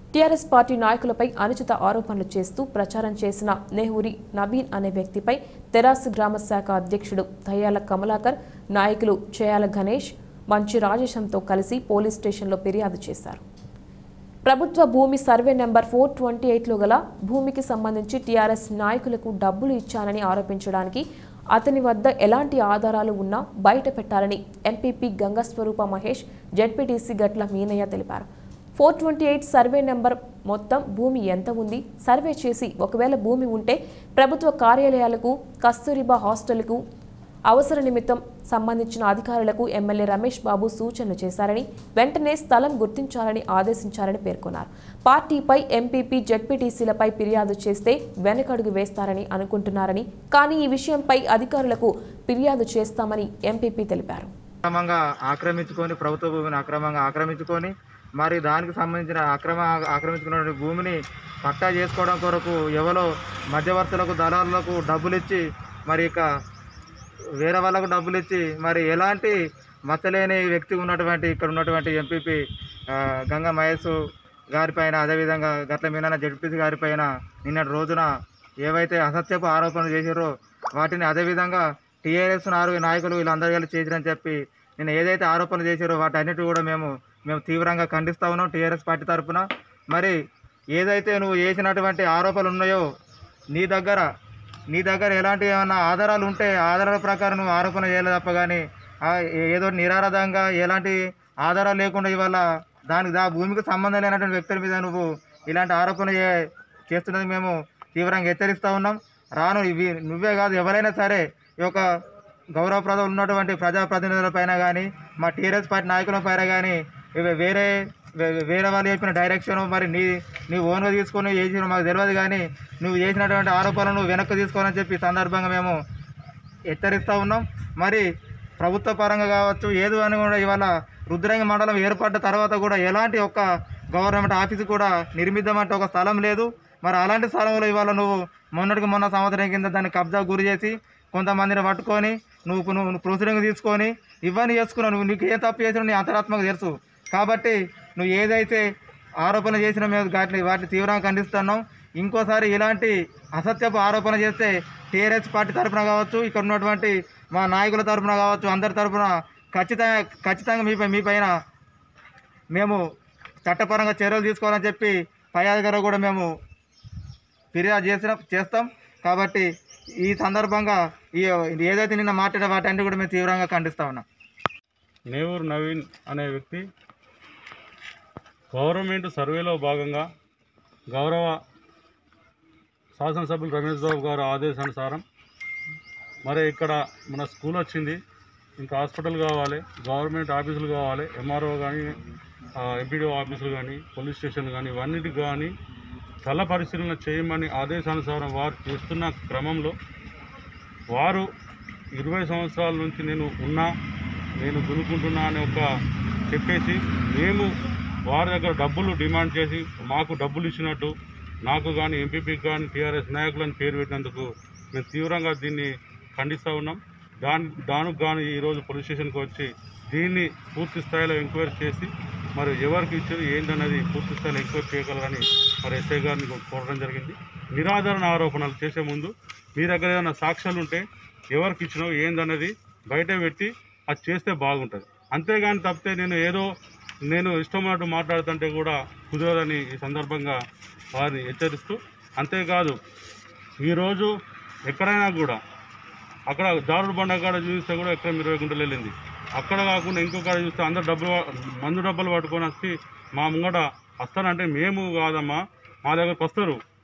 TRS party నాయకులపై అనుచిత ఆరోపణలు చేస్తూ ప్రచారం చేసిన నెహూరి నవీన్ అనే వ్యక్తిపై తెరాస్ గ్రామ శాఖ అధ్యక్షుడు దయ్యాల కమలాకర్ నాయకులు చేయాల గణేష్ మంచి రాజేశంతో కలిసి పోలీస్ స్టేషన్లో ఫిర్యాదు చేశారు ప్రభుత్వ భూమి సర్వే నెంబర్ ఫోర్ ట్వంటీ ఎయిట్లో గల భూమికి సంబంధించి టీఆర్ఎస్ నాయకులకు డబ్బులు ఇచ్చానని ఆరోపించడానికి అతని వద్ద ఎలాంటి ఆధారాలు ఉన్నా బయట పెట్టాలని ఎంపీపీ గంగస్వరూప మహేష్ జడ్పీటీసీ గట్ల మీనయ్య తెలిపారు four twenty eight survey number మొత్తం భూమి ఎంత ఉంది సర్వే చేసి ఒకవేళ భూమి ఉంటే ప్రభుత్వ కార్యాలయాలకు కస్తూరిబా హాస్టల్కు అవసర నిమిత్తం సంబంధించిన అధికారులకు ఎమ్మెల్యే రమేష్ బాబు సూచనలు చేశారని వెంటనే స్థలం గుర్తించాలని ఆదేశించారని పేర్కొన్నారు పార్టీపై ఎంపీపీ జడ్పీటీసీలపై ఫిర్యాదు చేస్తే వెనకడుగు వేస్తారని అనుకుంటున్నారని కానీ ఈ విషయంపై అధికారులకు ఫిర్యాదు చేస్తామని ఎంపీపీ తెలిపారు అక్రమంగా ఆక్రమించుకొని ప్రభుత్వ భూమిని అక్రమంగా ఆక్రమించుకొని మరి దానికి సంబంధించిన అక్రమ ఆక్రమించుకున్న భూమిని పట్టా చేసుకోవడం కొరకు ఎవరో మధ్యవర్తులకు దళారులకు డబ్బులు ఇచ్చి మరి ఇక వేరే వాళ్ళకు డబ్బులు ఇచ్చి మరి ఎలాంటి మచ్చలేని వ్యక్తి ఉన్నటువంటి ఇక్కడ ఉన్నటువంటి ఎంపీపీ గంగా మహేష్ గారిపైన అదేవిధంగా గట్ల మీనన్న జడ్పీసీ గారిపైన నిన్నటి రోజున ఏవైతే అసత్యపు ఆరోపణలు చేశారో వాటిని అదేవిధంగా టీఆర్ఎస్ నాలుగు నాయకులు వీళ్ళందరూ కలిసి చేసిరని చెప్పి నేను ఏదైతే ఆరోపణలు చేశారో వాటన్నిటి కూడా మేము మేము తీవ్రంగా ఖండిస్తా ఉన్నాం టీఆర్ఎస్ పార్టీ తరఫున మరి ఏదైతే నువ్వు చేసినటువంటి ఆరోపణలు ఉన్నాయో నీ దగ్గర నీ దగ్గర ఎలాంటి ఏమైనా ఆధారాలు ఉంటే ఆ ఆధారాల ప్రకారం నువ్వు ఆరోపణ చేయలేదు తప్ప కానీ ఆ ఏదో నిరాధారంగా ఎలాంటి ఆధారాలు లేకుండా ఇవాళ దానికి దా భూమికి సంబంధం లేనటువంటి వ్యక్తుల మీద నువ్వు ఇలాంటి ఆరోపణ చే- చేస్తున్నది మేము తీవ్రంగా హెచ్చరిస్తూ ఉన్నాం రాను ఇవి నువ్వే కాదు ఎవరైనా సరే ఈ యొక్క గౌరవప్రదం ఉన్నటువంటి ప్రజాప్రతినిధుల పైన కానీ మా టీఆర్ఎస్ పార్టీ నాయకుల పైన కానీ ఇవి వేరే వే- వేరే వాళ్ళు చెప్పిన డైరెక్షన్ మరి నీ నీ ఓన్గా తీసుకొని చేసిన మాకు తెలియదు కానీ నువ్వు చేసినటువంటి ఆరోపణలను వెనక్కి తీసుకోవాలని చెప్పి ఈ సందర్భంగా మేము హెచ్చరిస్తూ ఉన్నాం మరి ప్రభుత్వ పరంగా కావచ్చు ఏది అని కూడా ఇవాళ రుద్రంగి మండలం ఏర్పడ్డ తర్వాత కూడా ఎలాంటి ఒక్క గవర్నమెంట్ ఆఫీసు కూడా నిర్మిద్దామంటే ఒక స్థలం లేదు మరి అలాంటి స్థలంలో ఇవాళ నువ్వు మొన్నటికి మొన్న సంవత్సరం కింద దాన్ని కబ్జా గురి చేసి కొంతమందిని పట్టుకొని నువ్వు నువ్వు ప్రొసీడింగ్ తీసుకొని ఇవన్నీ చేసుకున్నావు నువ్వు నీకు ఏ తప్పు చేసినా నీ అంతరాత్మకు తెలుసు కాబట్టి నువ్వు ఏదైతే ఆరోపణ చేసిన మేము వాటిని వాటిని తీవ్రంగా ఖండిస్తున్నాం ఇంకోసారి ఇలాంటి అసత్యపు ఆరోపణ చేస్తే టీఆర్ఎస్ పార్టీ తరఫున కావచ్చు ఇక్కడ ఉన్నటువంటి మా నాయకుల తరఫున కావచ్చు అందరి తరఫున ఖచ్చితంగా ఖచ్చితంగా మీపై మీ పైన మేము చట్టపరంగా చర్యలు తీసుకోవాలని చెప్పి పై అధికారులు కూడా మేము ఫిర్యాదు చేసిన చేస్తాం కాబట్టి ఈ సందర్భంగా ఈ ఏదైతే నిన్న మాట్లాడే వాటన్ని కూడా మేము తీవ్రంగా ఖండిస్తా ఉన్నాం నేవూరు నవీన్ అనే వ్యక్తి గవర్నమెంట్ సర్వేలో భాగంగా గౌరవ శాసనసభ్యులు రమేష్ బాబు గారి ఆదేశానుసారం మరి ఇక్కడ మన స్కూల్ వచ్చింది ఇంకా హాస్పిటల్ కావాలి గవర్నమెంట్ ఆఫీసులు కావాలి ఎంఆర్ఓ కానీ ఎంపీడీఓ ఆఫీసులు కానీ పోలీస్ స్టేషన్ కానీ ఇవన్నిటికి కానీ స్థల పరిశీలన చేయమని ఆదేశానుసారం వారు చేస్తున్న క్రమంలో వారు ఇరవై సంవత్సరాల నుంచి నేను ఉన్నా నేను దున్నుకుంటున్నా అని ఒక చెప్పేసి మేము వారి దగ్గర డబ్బులు డిమాండ్ చేసి మాకు డబ్బులు ఇచ్చినట్టు నాకు కానీ ఎంపీపీకి కానీ టీఆర్ఎస్ నాయకులని పేరు పెట్టినందుకు మేము తీవ్రంగా దీన్ని ఖండిస్తూ ఉన్నాం దాని దానికి గాను ఈరోజు పోలీస్ స్టేషన్కి వచ్చి దీన్ని పూర్తి స్థాయిలో ఎంక్వైరీ చేసి మరి ఎవరికి ఇచ్చారు ఏందన్నది పూర్తి స్థాయిలో ఎంక్వైరీ చేయగలరని మరి ఎస్ఐ గారిని కోరడం జరిగింది నిరాధారణ ఆరోపణలు చేసే ముందు మీ దగ్గర ఏదైనా సాక్ష్యాలు ఉంటే ఎవరికి ఇచ్చినావు ఏందన్నది బయట పెట్టి అది చేస్తే బాగుంటుంది అంతేగాని తప్పితే నేను ఏదో నేను ఇష్టమైనట్టు మాట్లాడుతుంటే కూడా కుదరదని ఈ సందర్భంగా వారిని హెచ్చరిస్తూ అంతేకాదు ఈరోజు ఎక్కడైనా కూడా అక్కడ దారుడు బండ కాడ చూస్తే కూడా ఎక్కడ ఇరవై గుంటలు వెళ్ళింది అక్కడ కాకుండా ఇంకో కాడ చూస్తే అందరు డబ్బులు మందు డబ్బులు పట్టుకొని వచ్చి మా ముంగట వస్తానంటే మేము కాదమ్మా మా దగ్గరకు వస్తారు